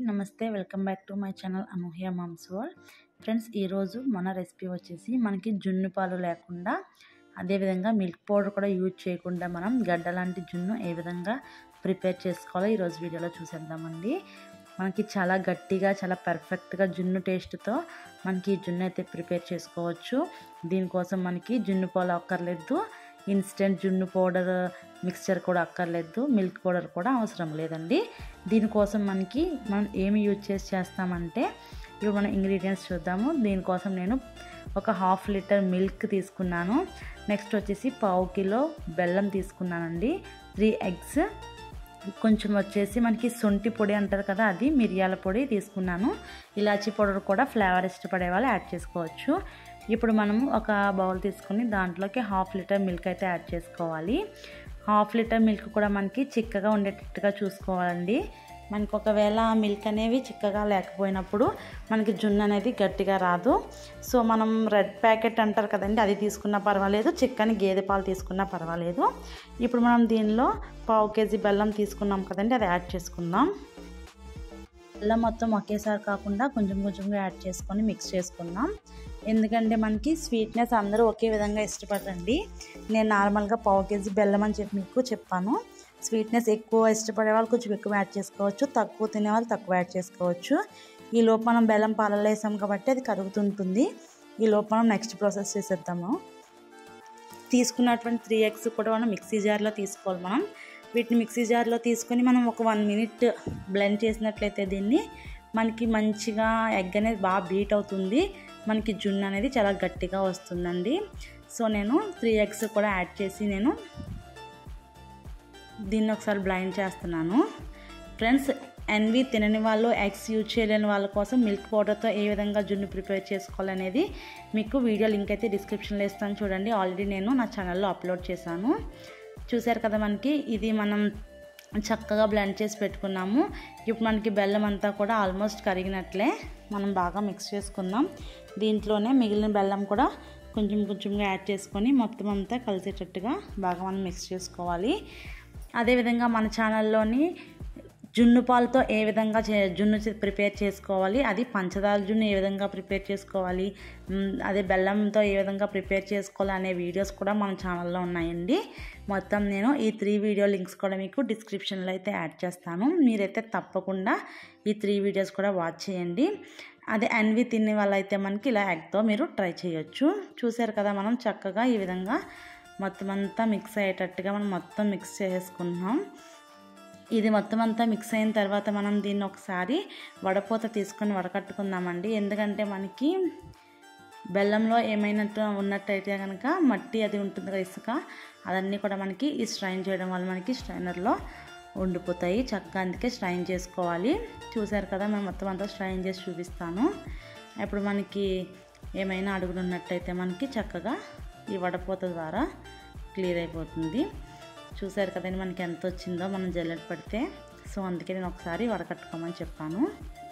నమస్తే welcome back to my channel Anuhya moms world friends ఈరోజు మన రెసిపీ వచ్చేసి మనకి జున్ను పాలు లేకుండా అదేవిధంగా మిల్క్ పౌడర్ కూడా యూజ్ చేయకుండా మనం గడ్డ లాంటి జున్ను ఏ విధంగా ప్రిపేర్ చేసుకోవాలో ఈరోజు వీడియోలో చూసేద్దామండి మనకి చాలా గట్టిగా చాలా పర్ఫెక్ట్గా జున్ను టేస్ట్తో మనకి జున్ను అయితే ప్రిపేర్ చేసుకోవచ్చు దీనికోసం మనకి జున్ను పాలు అక్కర్లేదు ఇన్స్టెంట్ జున్ను పౌడర్ మిక్స్చర్ కూడా అక్కర్లేదు మిల్క్ పౌడర్ కూడా అవసరం లేదండి దీనికోసం మనకి మనం ఏమి యూజ్ చేసి చేస్తామంటే ఇప్పుడు మనం ఇంగ్రీడియంట్స్ చూద్దాము దీనికోసం నేను ఒక హాఫ్ లీటర్ మిల్క్ తీసుకున్నాను నెక్స్ట్ వచ్చేసి పావు కిలో బెల్లం తీసుకున్నానండి త్రీ ఎగ్స్ కొంచెం వచ్చేసి మనకి సొంటి పొడి అంటారు కదా అది మిరియాల పొడి తీసుకున్నాను ఇలాచీ పౌడర్ కూడా ఫ్లేవర్ ఇష్టపడే వాళ్ళు యాడ్ చేసుకోవచ్చు ఇప్పుడు మనము ఒక బౌల్ తీసుకుని దాంట్లోకి హాఫ్ లీటర్ మిల్క్ అయితే యాడ్ చేసుకోవాలి హాఫ్ లీటర్ మిల్క్ కూడా మనకి చిక్కగా ఉండేటట్టుగా చూసుకోవాలండి మనకి ఒకవేళ మిల్క్ అనేవి చిక్కగా లేకపోయినప్పుడు మనకి జున్ను అనేది గట్టిగా రాదు సో మనం రెడ్ ప్యాకెట్ అంటారు కదండి అది తీసుకున్నా పర్వాలేదు చిక్కని గేదె పాలు తీసుకున్నా పర్వాలేదు ఇప్పుడు మనం దీనిలో పావు కేజీ బెల్లం తీసుకున్నాం కదండి అది యాడ్ చేసుకుందాం బెల్లం మొత్తం ఒకేసారి కాకుండా కొంచెం కొంచెంగా యాడ్ చేసుకొని మిక్స్ చేసుకుందాం ఎందుకంటే మనకి స్వీట్నెస్ అందరూ ఒకే విధంగా ఇష్టపడరండి నేను నార్మల్గా పావు కేజీ బెల్లం అని చెప్పి మీకు చెప్పాను స్వీట్నెస్ ఎక్కువ ఇష్టపడే వాళ్ళు కొంచెం ఎక్కువ యాడ్ చేసుకోవచ్చు తక్కువ తినే వాళ్ళు తక్కువ యాడ్ చేసుకోవచ్చు ఈ లోపు మనం బెల్లం పాలలో వేసాం కాబట్టి అది కరుగుతుంటుంది ఈ లోపు మనం నెక్స్ట్ ప్రాసెస్ చేసేద్దాము తీసుకున్నటువంటి త్రీ ఎగ్స్ కూడా మనం మిక్సీ జార్లో తీసుకోవాలి మనం వీటిని మిక్సీ జార్లో తీసుకొని మనం ఒక వన్ మినిట్ బ్లెండ్ చేసినట్లయితే దీన్ని మనకి మంచిగా ఎగ్ అనేది బాగా బీట్ అవుతుంది మనకి జున్ను అనేది చాలా గట్టిగా వస్తుందండి సో నేను త్రీ ఎగ్స్ కూడా యాడ్ చేసి నేను దీన్ని ఒకసారి బ్లైండ్ చేస్తున్నాను ఫ్రెండ్స్ ఎన్వి తినని వాళ్ళు ఎగ్స్ యూజ్ చేయలేని వాళ్ళ కోసం మిల్క్ పౌడర్తో ఏ విధంగా జున్ను ప్రిపేర్ చేసుకోవాలనేది మీకు వీడియో లింక్ అయితే డిస్క్రిప్షన్లో ఇస్తాను చూడండి ఆల్రెడీ నేను నా ఛానల్లో అప్లోడ్ చేశాను చూసారు కదా మనకి ఇది మనం చక్కగా బ్లెండ్ చేసి పెట్టుకున్నాము ఇప్పుడు మనకి బెల్లం అంతా కూడా ఆల్మోస్ట్ కరిగినట్లే మనం బాగా మిక్స్ చేసుకుందాం దీంట్లోనే మిగిలిన బెల్లం కూడా కొంచెం కొంచెంగా యాడ్ చేసుకొని మొత్తం అంతా కలిసేటట్టుగా బాగా మనం మిక్స్ చేసుకోవాలి అదేవిధంగా మన ఛానల్లోని జున్ను పాలతో ఏ విధంగా చే జున్ను ప్రిపేర్ చేసుకోవాలి అది పంచదార జున్ను ఏ విధంగా ప్రిపేర్ చేసుకోవాలి అదే బెల్లంతో ఏ విధంగా ప్రిపేర్ చేసుకోవాలి అనే వీడియోస్ కూడా మన ఛానల్లో ఉన్నాయండి మొత్తం నేను ఈ త్రీ వీడియో లింక్స్ కూడా మీకు డిస్క్రిప్షన్లో అయితే యాడ్ చేస్తాను మీరైతే తప్పకుండా ఈ త్రీ వీడియోస్ కూడా వాచ్ చేయండి అదే ఎన్వి తినే వాళ్ళైతే మనకి ఇలా ఎగ్తో మీరు ట్రై చేయొచ్చు చూసారు కదా మనం చక్కగా ఈ విధంగా మొత్తం అంతా మిక్స్ అయ్యేటట్టుగా మనం మొత్తం మిక్స్ చేసుకుంటున్నాం ఇది మొత్తం అంతా మిక్స్ అయిన తర్వాత మనం దీన్ని ఒకసారి వడపోత తీసుకొని వడకట్టుకుందామండి ఎందుకంటే మనకి బెల్లంలో ఏమైనా ఉన్నట్టయితే కనుక మట్టి అది ఉంటుంది కదా ఇసుక అదన్నీ కూడా మనకి ఈ స్ట్రైన్ చేయడం వల్ల మనకి స్ట్రైనర్లో ఉండిపోతాయి చక్కగా అందుకే స్ట్రైన్ చేసుకోవాలి చూసారు కదా మేము మొత్తం అంతా స్ట్రైన్ చేసి చూపిస్తాను ఇప్పుడు మనకి ఏమైనా అడుగులు ఉన్నట్టయితే మనకి చక్కగా ఈ వడపోత ద్వారా క్లియర్ అయిపోతుంది చూసారు కదండి మనకి ఎంత వచ్చిందో మనం జల్లెడ పడితే సో అందుకే నేను ఒకసారి వడకట్టుకోమని చెప్పాను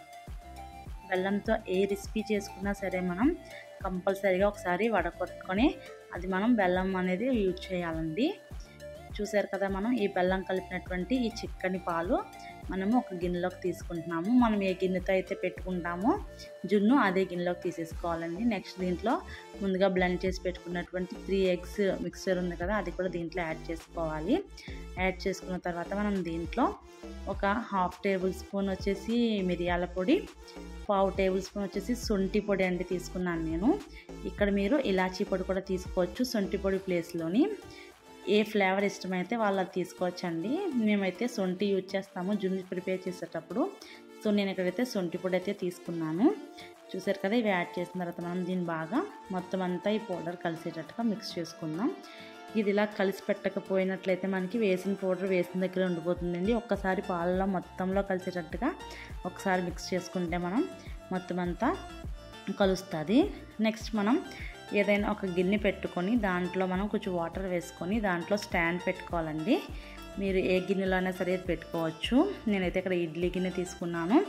బెల్లంతో ఏ రెసిపీ చేసుకున్నా సరే మనం కంపల్సరీగా ఒకసారి వడకొట్టుకొని అది మనం బెల్లం అనేది యూజ్ చేయాలండి చూసారు కదా మనం ఈ బెల్లం కలిపినటువంటి ఈ చిక్కని పాలు మనము ఒక గిన్నెలోకి తీసుకుంటున్నాము మనం ఏ గిన్నెతో అయితే పెట్టుకుంటామో జున్ను అదే గిన్నెలోకి తీసేసుకోవాలండి నెక్స్ట్ దీంట్లో ముందుగా బ్లెండ్ చేసి పెట్టుకున్నటువంటి త్రీ ఎగ్స్ మిక్చర్ ఉంది కదా అది కూడా దీంట్లో యాడ్ చేసుకోవాలి యాడ్ చేసుకున్న తర్వాత మనం దీంట్లో ఒక హాఫ్ టేబుల్ స్పూన్ వచ్చేసి మిరియాల పొడి పావు టేబుల్ స్పూన్ వచ్చేసి సొంటి పొడి అండి తీసుకున్నాను నేను ఇక్కడ మీరు ఇలాచీ పొడి కూడా తీసుకోవచ్చు సొంటి పొడి ప్లేస్లోని ఏ ఫ్లేవర్ ఇష్టమైతే వాళ్ళు అది తీసుకోవచ్చండి మేమైతే సొంటి యూజ్ చేస్తాము జున్ను ప్రిపేర్ చేసేటప్పుడు సో నేను ఇక్కడైతే సొంటి పొడి అయితే తీసుకున్నాను చూసారు కదా ఇవి యాడ్ చేసిన తర్వాత మనం దీన్ని బాగా మొత్తం అంతా ఈ పౌడర్ కలిసేటట్టుగా మిక్స్ చేసుకుందాం ఇది ఇలా కలిసి పెట్టకపోయినట్లయితే మనకి వేసిన పౌడర్ వేసిన దగ్గర ఉండిపోతుందండి ఒక్కసారి పాలలో మొత్తంలో కలిసేటట్టుగా ఒకసారి మిక్స్ చేసుకుంటే మనం మొత్తం అంతా కలుస్తుంది నెక్స్ట్ మనం ఏదైనా ఒక గిన్నె పెట్టుకొని దాంట్లో మనం కొంచెం వాటర్ వేసుకొని దాంట్లో స్టాండ్ పెట్టుకోవాలండి మీరు ఏ గిన్నెలో అయినా సరే పెట్టుకోవచ్చు నేనైతే ఇక్కడ ఇడ్లీ గిన్నె తీసుకున్నాను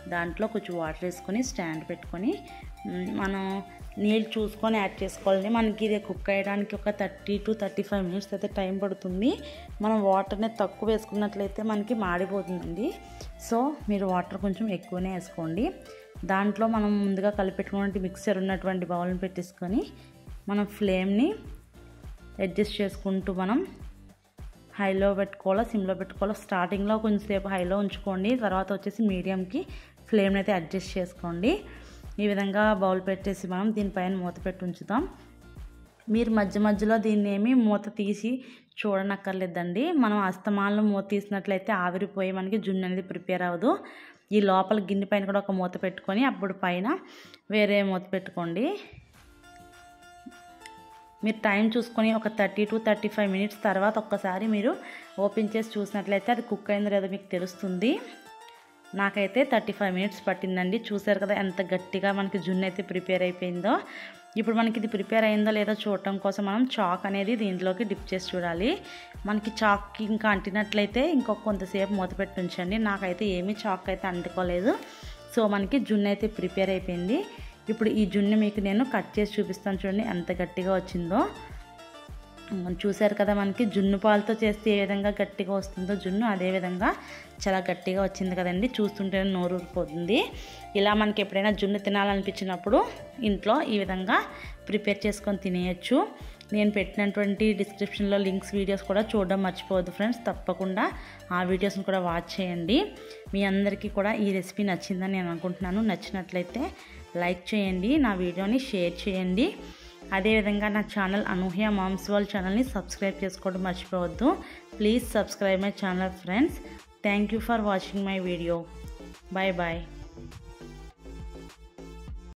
దాంట్లో కొంచెం వాటర్ వేసుకొని స్టాండ్ పెట్టుకొని మ్, మనం నీళ్ళు చూసుకొని యాడ్ చేసుకోవాలి మనకి ఇది కుక్ అయ్యడానికి ఒక thirty to thirty five minutes అయితే టైం పడుతుంది మనం వాటర్ని తక్కువ వేసుకున్నట్లయితే మనకి మాడిపోతుందండి సో మీరు వాటర్ కొంచెం ఎక్కువనే వేసుకోండి దాంట్లో మనం ముందుగా కలిపెట్టుకున్నటువంటి మిక్సర్ ఉన్నటువంటి బౌల్ని పెట్టేసుకొని మనం ఫ్లేమ్ని అడ్జస్ట్ చేసుకుంటూ మనం హైలో పెట్టుకోవాలా సిమ్లో పెట్టుకోవాలా స్టార్టింగ్లో కొంచెంసేపు హైలో ఉంచుకోండి తర్వాత వచ్చేసి మీడియంకి ఫ్లేమ్ని అయితే అడ్జస్ట్ చేసుకోండి ఈ విధంగా బౌల్ పెట్టేసి మనం దీనిపైన మూత పెట్టి ఉంచుతాం మీరు మధ్య మధ్యలో దీన్ని ఏమి మూత తీసి చూడనక్కర్లేదండి మనం అస్తమాలను మూత తీసినట్లయితే ఆవిరిపోయి మనకి జున్ను అనేది ప్రిపేర్ అవ్వదు ఈ లోపల గిన్నె పైన కూడా ఒక మూత పెట్టుకొని అప్పుడు పైన వేరే మూత పెట్టుకోండి మీరు టైం చూసుకొని ఒక thirty to thirty five minutes తర్వాత ఒక్కసారి మీరు ఓపెన్ చేసి చూసినట్లయితే అది కుక్ అయిందో లేదో మీకు తెలుస్తుంది నాకైతే థర్టీ ఫైవ్ మినిట్స్ పట్టిందండి చూసారు కదా ఎంత గట్టిగా మనకి జున్ను అయితే ప్రిపేర్ అయిపోయిందో ఇప్పుడు మనకి ఇది ప్రిపేర్ అయిందో లేదో చూడటం కోసం మనం చాక్ అనేది దీంట్లోకి డిప్ చేసి చూడాలి మనకి చాక్కి ఇంకా అంటినట్లయితే ఇంకొక కొంతసేపు మూత పెట్టి ఉంచండి నాకైతే ఏమీ చాక్ అయితే అంటుకోలేదు సో మనకి జున్ను అయితే ప్రిపేర్ అయిపోయింది ఇప్పుడు ఈ జున్ను మీకు నేను కట్ చేసి చూపిస్తాను చూడండి ఎంత గట్టిగా వచ్చిందో చూశారు కదా మనకి జున్ను పాలతో చేస్తే ఏ విధంగా గట్టిగా వస్తుందో జున్ను అదే విధంగా చాలా గట్టిగా వచ్చింది కదండి చూస్తుంటే నోరు ఊరిపోతుంది ఇలా మనకి ఎప్పుడైనా జున్ను తినాలనిపించినప్పుడు ఇంట్లో ఈ విధంగా ప్రిపేర్ చేసుకొని తినేయచ్చు నేను పెట్టినటువంటి డిస్క్రిప్షన్లో లింక్స్ వీడియోస్ కూడా చూడడం మర్చిపోవద్దు ఫ్రెండ్స్ తప్పకుండా ఆ వీడియోస్ని కూడా వాచ్ చేయండి మీ అందరికీ కూడా ఈ రెసిపీ నచ్చిందని నేను అనుకుంటున్నాను నచ్చినట్లయితే లైక్ చేయండి నా వీడియోని షేర్ చేయండి అదేవిధంగా నా ఛానల్ అనూహ్య మామ్స్ వాళ్ళ ఛానల్ని సబ్స్క్రైబ్ చేసుకోవడం మర్చిపోవద్దు please subscribe my channel friends thank you for watching my video bye bye